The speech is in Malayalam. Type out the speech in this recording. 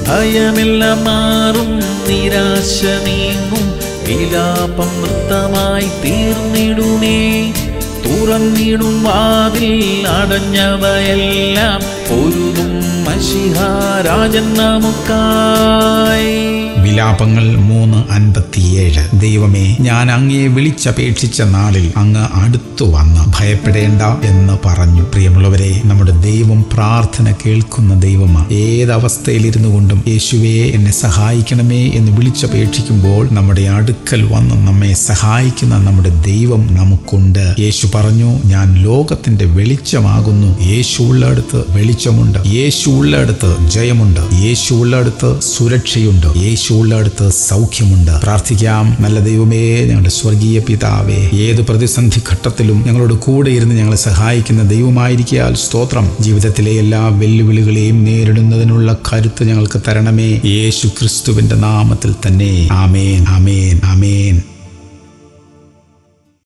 ഭയമെല്ലാം മാറും നിരാശ നീങ്ങും വിലാപം നൃത്തമായി തീർന്നിടുമേ തുറന്നിടും വാതിൽ അടഞ്ഞവയെല്ലാം പൊരുതും മഷിഹാരാജൻ നമുക്കായി വിലാപങ്ങൾ മൂന്ന് അൻപത്തിയേഴ് ദൈവമേ ഞാൻ അങ്ങയെ വിളിച്ചപേക്ഷിച്ച നാളിൽ അങ്ങ് അടുത്തു വന്ന് ഭയപ്പെടേണ്ട എന്ന് പറഞ്ഞു പ്രിയമുള്ളവരെ നമ്മുടെ ദൈവം പ്രാർത്ഥന കേൾക്കുന്ന ദൈവമാണ് ഏതവസ്ഥയിലിരുന്നു കൊണ്ടും യേശുവേ എന്നെ സഹായിക്കണമേ എന്ന് വിളിച്ചപേക്ഷിക്കുമ്പോൾ നമ്മുടെ അടുക്കൽ വന്ന് നമ്മെ സഹായിക്കുന്ന നമ്മുടെ ദൈവം നമുക്കുണ്ട് യേശു പറഞ്ഞു ഞാൻ ലോകത്തിന്റെ വെളിച്ചമാകുന്നു യേശു ഉള്ളടുത്ത് വെളിച്ചമുണ്ട് യേശു ഉള്ളടുത്ത് ജയമുണ്ട് യേശു ഉള്ളടുത്ത് സുരക്ഷയുണ്ട് യേശു ഉള്ളടുത്ത് സൗഖ്യമുണ്ട് പ്രാർത്ഥിക്കാം നല്ല ദൈവമേ ഞങ്ങളുടെ സ്വർഗീയ പിതാവേ ഏത് പ്രതിസന്ധി ഘട്ടത്തിലും ഞങ്ങളോട് കൂടെ ഇരുന്ന് ഞങ്ങളെ സഹായിക്കുന്ന ദൈവമായിരിക്കാൽ സ്തോത്രം ജീവിതത്തിലെ എല്ലാ വെല്ലുവിളികളെയും നേരിടുന്നതിനുള്ള കരുത്ത് ഞങ്ങൾക്ക് തരണമേ യേശു ക്രിസ്തുവിന്റെ നാമത്തിൽ തന്നെ ആമേൻ ആമേൻ ആമേൻ